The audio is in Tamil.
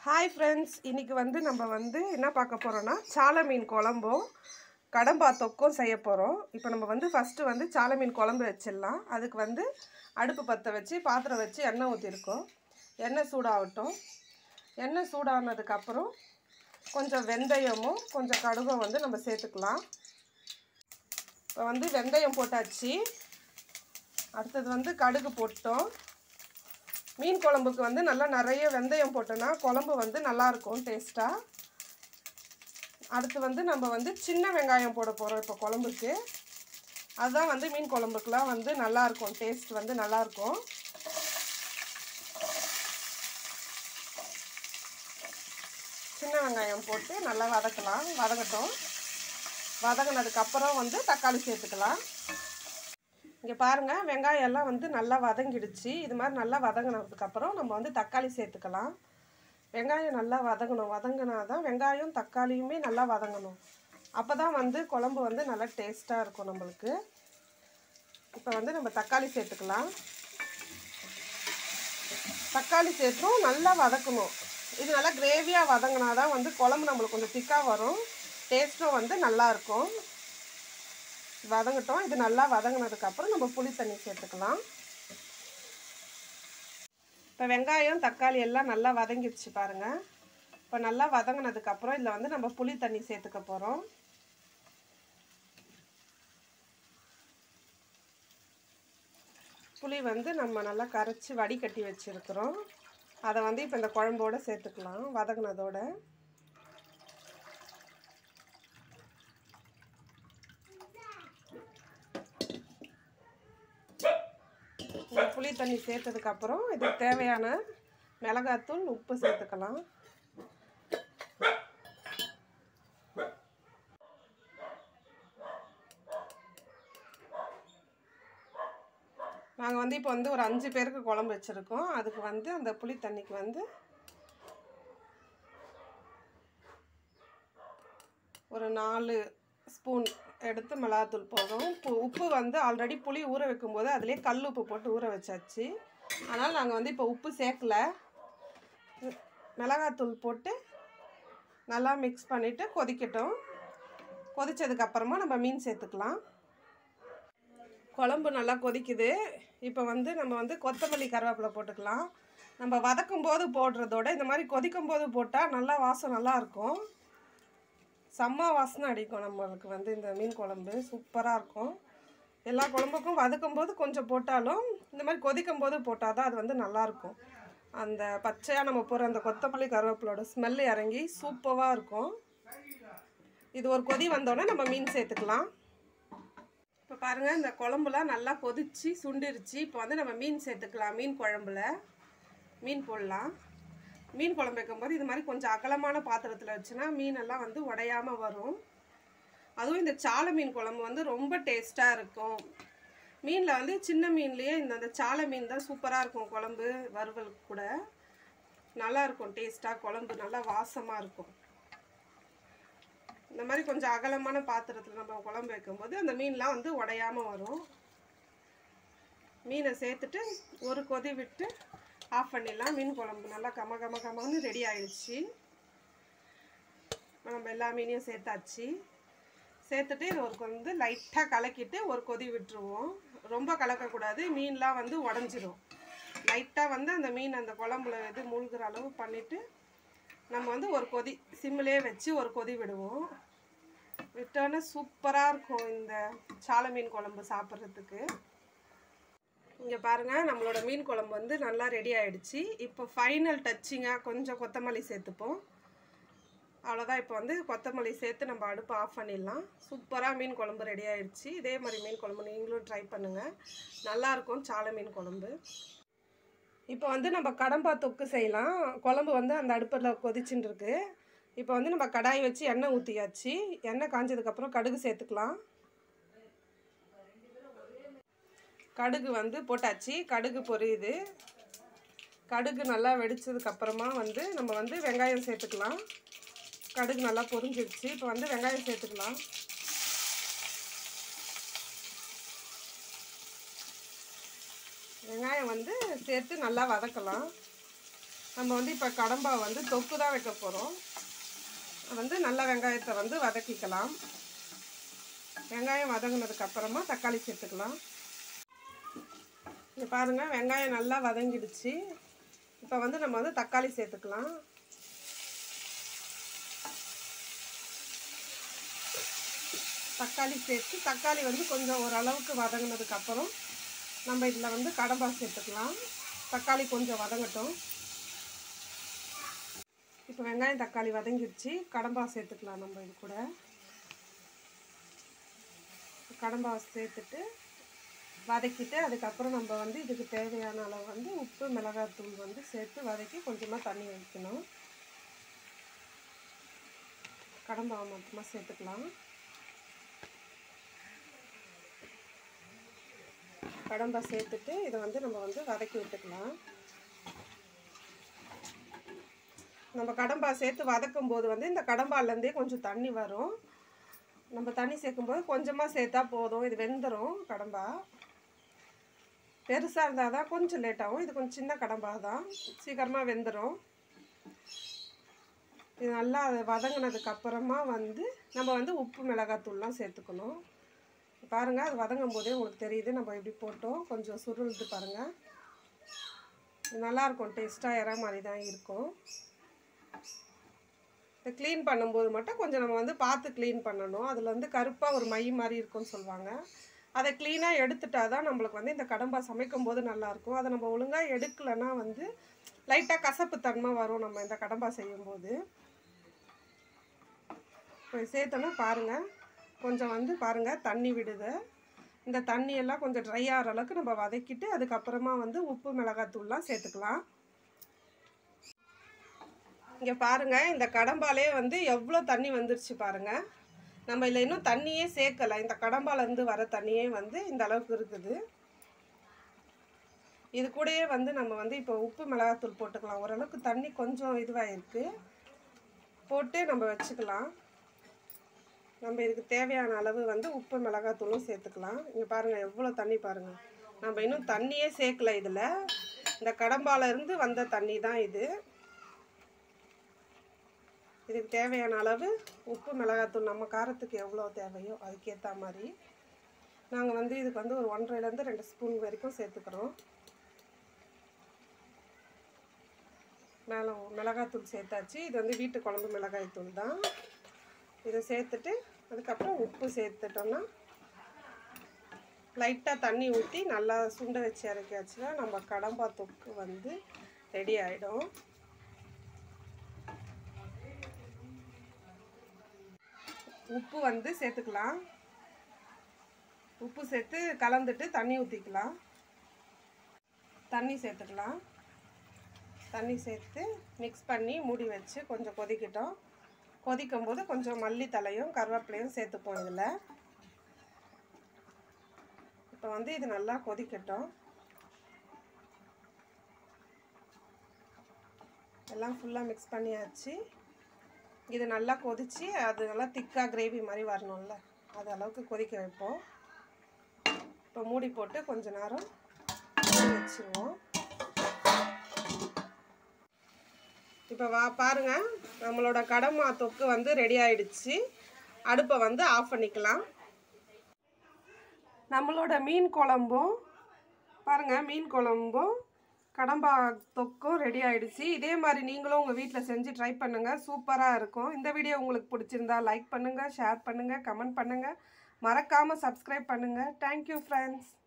ஹாய் ஃப்ரெண்ட்ஸ் இன்னைக்கு வந்து நம்ம வந்து என்ன பார்க்க போகிறோன்னா சால மீன் குழம்பும் கடம்பா தொக்கும் செய்ய போகிறோம் இப்போ நம்ம வந்து ஃபஸ்ட்டு வந்து சால மீன் குழம்பு வச்சிடலாம் அதுக்கு வந்து அடுப்பு பற்ற வச்சு பாத்திரம் வச்சு எண்ணெய் ஊற்றிருக்கோம் எண்ணெய் சூடாகட்டும் எண்ணெய் சூடானதுக்கப்புறம் கொஞ்சம் வெந்தயமும் கொஞ்சம் கடுகும் வந்து நம்ம சேர்த்துக்கலாம் இப்போ வந்து வெந்தயம் போட்டாச்சு அடுத்தது வந்து கடுகு போட்டோம் மீன் குழம்புக்கு வந்து நல்லா நிறைய வெந்தயம் போட்டோன்னா குழம்பு வந்து நல்லாயிருக்கும் டேஸ்ட்டாக அடுத்து வந்து நம்ம வந்து சின்ன வெங்காயம் போட போகிறோம் இப்போ குழம்புக்கு அதுதான் வந்து மீன் குழம்புக்குலாம் வந்து நல்லாயிருக்கும் டேஸ்ட் வந்து நல்லாயிருக்கும் சின்ன வெங்காயம் போட்டு நல்லா வதக்கலாம் வதங்கட்டும் வதங்கினதுக்கப்புறம் வந்து தக்காளி சேர்த்துக்கலாம் இங்கே பாருங்கள் வெங்காயம் எல்லாம் வந்து நல்லா வதங்கிடுச்சு இது மாதிரி நல்லா வதங்கினதுக்கப்புறம் நம்ம வந்து தக்காளி சேர்த்துக்கலாம் வெங்காயம் நல்லா வதங்கணும் வதங்கினா தான் வெங்காயம் தக்காளியுமே நல்லா வதங்கணும் அப்போ தான் வந்து குழம்பு வந்து நல்லா டேஸ்ட்டாக இருக்கும் நம்மளுக்கு இப்போ வந்து நம்ம தக்காளி சேர்த்துக்கலாம் தக்காளி சேர்த்தும் நல்லா வதக்கணும் இது நல்லா கிரேவியாக வதங்கினா தான் வந்து குழம்பு நம்மளுக்கு கொஞ்சம் திக்காக வரும் டேஸ்ட்டும் வந்து நல்லாயிருக்கும் வதங்கட்டும் இது நல்லா வதங்கினதுக்கப்புறம் நம்ம புளி தண்ணி சேர்த்துக்கலாம் இப்போ வெங்காயம் தக்காளி எல்லாம் நல்லா வதங்கிடுச்சு பாருங்கள் இப்போ நல்லா வதங்கினதுக்கப்புறம் இதில் வந்து நம்ம புளி தண்ணி சேர்த்துக்க போகிறோம் புளி வந்து நம்ம நல்லா கரைச்சி வடிகட்டி வச்சுருக்குறோம் அதை வந்து இப்போ இந்த குழம்போடு சேர்த்துக்கலாம் வதங்கினதோட இந்த புளி தண்ணி சேர்த்ததுக்கப்புறம் இதுக்கு தேவையான மிளகாத்தூள் உப்பு சேர்த்துக்கலாம் நாங்கள் வந்து இப்போ வந்து ஒரு அஞ்சு பேருக்கு குழம்பு வச்சுருக்கோம் அதுக்கு வந்து அந்த புளி தண்ணிக்கு வந்து ஒரு நாலு ஸ்பூன் எடுத்து மிளகாத்தூள் போதும் உப்பு உப்பு வந்து ஆல்ரெடி புளி ஊற வைக்கும்போது அதிலே கல் உப்பு போட்டு ஊற வச்சாச்சு அதனால் நாங்கள் வந்து இப்போ உப்பு சேர்க்கல மிளகாத்தூள் போட்டு நல்லா மிக்ஸ் பண்ணிவிட்டு கொதிக்கட்டும் கொதித்ததுக்கப்புறமா நம்ம மீன் சேர்த்துக்கலாம் குழம்பு நல்லா கொதிக்குது இப்போ வந்து நம்ம வந்து கொத்தமல்லி கருவேப்பிலை போட்டுக்கலாம் நம்ம வதக்கும் போது போடுறதோட இந்த மாதிரி கொதிக்கும் போது போட்டால் நல்லா வாசம் நல்லாயிருக்கும் செம்ம வாசனை அடிக்கும் நம்மளுக்கு வந்து இந்த மீன் குழம்பு சூப்பராக இருக்கும் எல்லா குழம்புக்கும் வதக்கும் போது கொஞ்சம் போட்டாலும் இந்த மாதிரி கொதிக்கும் போது போட்டால் தான் அது வந்து நல்லாயிருக்கும் அந்த பச்சையாக நம்ம போகிற அந்த கொத்தமல்லி கருவேப்பிலோட ஸ்மெல் இறங்கி சூப்பராக இருக்கும் இது ஒரு கொதி வந்தோடனே நம்ம மீன் சேர்த்துக்கலாம் இப்போ பாருங்கள் இந்த குழம்புலாம் நல்லா கொதிச்சு சுண்டிருச்சு இப்போ வந்து நம்ம மீன் சேர்த்துக்கலாம் மீன் குழம்புல மீன் போடலாம் மீன் குழம்பு வைக்கும்போது இது மாதிரி கொஞ்சம் அகலமான பாத்திரத்தில் வச்சுன்னா மீனெல்லாம் வந்து உடையாமல் வரும் அதுவும் இந்த சாலை மீன் குழம்பு வந்து ரொம்ப டேஸ்ட்டாக இருக்கும் மீனில் வந்து சின்ன மீன்லேயே இந்த அந்த சாலை மீன் தான் சூப்பராக இருக்கும் குழம்பு வறுவல் கூட நல்லாயிருக்கும் டேஸ்ட்டாக குழம்பு நல்லா வாசமாக இருக்கும் இந்த மாதிரி கொஞ்சம் அகலமான பாத்திரத்தில் நம்ம குழம்பு வைக்கும்போது அந்த மீன்லாம் வந்து உடையாமல் வரும் மீனை சேர்த்துட்டு ஒரு கொதி விட்டு ஆஃப் பண்ணிடலாம் மீன் குழம்பு நல்லா கம கம கமன்னு ரெடி ஆயிடுச்சு நம்ம எல்லா மீனையும் சேர்த்தாச்சு சேர்த்துட்டு இது ஒரு வந்து லைட்டாக கலக்கிட்டு ஒரு கொதி விட்டுருவோம் ரொம்ப கலக்கக்கூடாது மீன்லாம் வந்து உடஞ்சிரும் லைட்டாக வந்து அந்த மீன் அந்த குழம்புல இது மூழ்கிற அளவு பண்ணிவிட்டு நம்ம வந்து ஒரு கொதி சிம்மிலே வச்சு ஒரு கொதி விடுவோம் விட்டோன்னே சூப்பராக இருக்கும் இந்த சாலை மீன் குழம்பு சாப்பிட்றதுக்கு இங்கே பாருங்கள் நம்மளோட மீன் குழம்பு வந்து நல்லா ரெடி ஆகிடுச்சு இப்போ ஃபைனல் டச்சிங்காக கொஞ்சம் கொத்தமல்லி சேர்த்துப்போம் அவ்வளோதான் இப்போ வந்து கொத்தமல்லி சேர்த்து நம்ம அடுப்பு ஆஃப் பண்ணிடலாம் சூப்பராக மீன் குழம்பு ரெடி ஆகிடுச்சு இதே மாதிரி மீன் குழம்பு நீங்களும் ட்ரை பண்ணுங்கள் நல்லாயிருக்கும் சாலை மீன் குழம்பு இப்போ வந்து நம்ம கடம்பா தொக்கு செய்யலாம் குழம்பு வந்து அந்த அடுப்பில் கொதிச்சுட்டு இருக்கு இப்போ வந்து நம்ம கடாய் வச்சு எண்ணெய் ஊற்றியாச்சு எண்ணெய் காஞ்சதுக்கப்புறம் கடுகு சேர்த்துக்கலாம் கடுகு வந்து போட்டாச்சு கடுகு பொரியுது கடுகு நல்லா வெடிச்சதுக்கப்புறமா வந்து நம்ம வந்து வெங்காயம் சேர்த்துக்கலாம் கடுகு நல்லா பொரிஞ்சிருச்சு இப்போ வந்து வெங்காயம் சேர்த்துக்கலாம் வெங்காயம் வந்து சேர்த்து நல்லா வதக்கலாம் நம்ம வந்து இப்போ கடம்பா வந்து தொக்கு தான் வைக்க போகிறோம் வந்து நல்ல வெங்காயத்தை வந்து வதக்கிக்கலாம் வெங்காயம் வதங்கினதுக்கு அப்புறமா தக்காளி சேர்த்துக்கலாம் இங்கே பாருங்கள் வெங்காயம் நல்லா வதங்கிடுச்சு இப்போ வந்து நம்ம வந்து தக்காளி சேர்த்துக்கலாம் தக்காளி சேர்த்து தக்காளி வந்து கொஞ்சம் ஓரளவுக்கு வதங்கினதுக்கு அப்புறம் நம்ம இதில் வந்து கடம்பா சேர்த்துக்கலாம் தக்காளி கொஞ்சம் வதங்கட்டும் இப்போ வெங்காயம் தக்காளி வதங்கிடுச்சு கடம்பா சேர்த்துக்கலாம் நம்ம இது கூட கடம்பா சேர்த்துட்டு வதக்கிட்டு அதுக்கப்புறம் நம்ம வந்து இதுக்கு தேவையான அளவு வந்து உப்பு மிளகாத்தூள் வந்து சேர்த்து வதக்கி கொஞ்சமாக தண்ணி வைக்கணும் கடம்பாவை மொத்தமாக சேர்த்துக்கலாம் கடம்பா சேர்த்துட்டு இதை வந்து நம்ம வந்து வதக்கி விட்டுக்கலாம் நம்ம கடம்பா சேர்த்து வதக்கும் போது வந்து இந்த கடம்பாலேருந்தே கொஞ்சம் தண்ணி வரும் நம்ம தண்ணி சேர்க்கும்போது கொஞ்சமாக சேர்த்தா போதும் இது வெந்துடும் கடம்பா பெருசாக இருந்தால் தான் கொஞ்சம் லேட் ஆகும் இது கொஞ்சம் சின்ன கடம்பா தான் சீக்கிரமாக வெந்துடும் இது நல்லா வதங்கினதுக்கு அப்புறமா வந்து நம்ம வந்து உப்பு மிளகாத்தூள்லாம் சேர்த்துக்கணும் பாருங்கள் அது வதங்கும் போதே உங்களுக்கு தெரியுது நம்ம எப்படி போட்டோம் கொஞ்சம் சுருளுது பாருங்கள் இது நல்லாயிருக்கும் டேஸ்ட்டாக இற மாதிரி தான் இருக்கும் இதை க்ளீன் பண்ணும்போது மட்டும் கொஞ்சம் நம்ம வந்து பார்த்து க்ளீன் பண்ணணும் அதில் வந்து கருப்பாக ஒரு மை மாதிரி இருக்கும்னு சொல்லுவாங்க அதை க்ளீனாக எடுத்துட்டா தான் நம்மளுக்கு வந்து இந்த கடம்பா சமைக்கும் போது நல்லாயிருக்கும் அதை நம்ம ஒழுங்காக எடுக்கலைன்னா வந்து லைட்டாக கசப்பு தன்மை வரும் நம்ம இந்த கடம்பா செய்யும்போது இப்போ சேர்த்தோன்னா பாருங்கள் கொஞ்சம் வந்து பாருங்கள் தண்ணி விடுது இந்த தண்ணியெல்லாம் கொஞ்சம் ட்ரை ஆகிற அளவுக்கு நம்ம வதக்கிட்டு அதுக்கப்புறமா வந்து உப்பு மிளகாத்தூள்லாம் சேர்த்துக்கலாம் இங்கே பாருங்கள் இந்த கடம்பாலே வந்து எவ்வளோ தண்ணி வந்துருச்சு பாருங்கள் நம்ம இதில் இன்னும் தண்ணியே சேர்க்கலை இந்த கடம்பாலேருந்து வர தண்ணியே வந்து இந்த அளவுக்கு இருக்குது இது கூடயே வந்து நம்ம வந்து இப்போ உப்பு மிளகாத்தூள் போட்டுக்கலாம் ஓரளவுக்கு தண்ணி கொஞ்சம் இதுவாகிருக்கு போட்டு நம்ம வச்சுக்கலாம் நம்ம இதுக்கு தேவையான அளவு வந்து உப்பு மிளகாத்தூளும் சேர்த்துக்கலாம் இங்கே பாருங்கள் எவ்வளோ தண்ணி பாருங்கள் நம்ம இன்னும் தண்ணியே சேர்க்கல இதில் இந்த கடம்பால இருந்து வந்த தண்ணி தான் இது இதுக்கு தேவையான அளவு உப்பு மிளகாத்தூள் நம்ம காரத்துக்கு எவ்வளோ தேவையோ அதுக்கேற்ற மாதிரி நாங்கள் வந்து இதுக்கு வந்து ஒரு ஒன்றரைலேருந்து ரெண்டு ஸ்பூன் வரைக்கும் சேர்த்துக்கிறோம் மேலே மிளகாத்தூள் சேர்த்தாச்சு இது வந்து வீட்டு குழம்பு மிளகாய் தூள் தான் இதை சேர்த்துட்டு அதுக்கப்புறம் உப்பு சேர்த்துட்டோம்னா லைட்டாக தண்ணி ஊற்றி நல்லா சுண்ட வச்சு இறக்கியாச்சுன்னா நம்ம கடம்பா தொக்கு வந்து ரெடி ஆகிடும் உப்பு வந்து சேர்த்துக்கலாம் உப்பு சேர்த்து கலந்துட்டு தண்ணி ஊற்றிக்கலாம் தண்ணி சேர்த்துக்கலாம் தண்ணி சேர்த்து மிக்ஸ் பண்ணி மூடி வச்சு கொஞ்சம் கொதிக்கட்டும் கொதிக்கும் போது கொஞ்சம் மல்லித்தலையும் கருவேப்பிலையும் சேர்த்துப்போம் இதில் இப்போ வந்து இது நல்லா கொதிக்கட்டும் எல்லாம் ஃபுல்லாக மிக்ஸ் பண்ணியாச்சு இது நல்லா கொதித்து அது நல்லா திக்காக கிரேவி மாதிரி வரணும்ல அது அளவுக்கு கொதிக்க வைப்போம் இப்போ மூடி போட்டு கொஞ்ச நேரம் மூடி வச்சுருவோம் இப்போ வா பாருங்க நம்மளோட கடமா தொக்கு வந்து ரெடி ஆயிடுச்சு அடுப்பை வந்து ஆஃப் பண்ணிக்கலாம் நம்மளோட மீன் குழம்பும் பாருங்க மீன் குழம்பும் கடம்பா தொக்கும் ரெடி ஆயிடுச்சு இதே மாதிரி நீங்களும் உங்கள் வீட்டில் செஞ்சு ட்ரை பண்ணுங்கள் சூப்பராக இருக்கும் இந்த வீடியோ உங்களுக்கு பிடிச்சிருந்தா லைக் பண்ணுங்கள் ஷேர் பண்ணுங்கள் கமெண்ட் பண்ணுங்கள் மறக்காமல் சப்ஸ்கிரைப் பண்ணுங்கள் தேங்க்யூ ஃப்ரெண்ட்ஸ்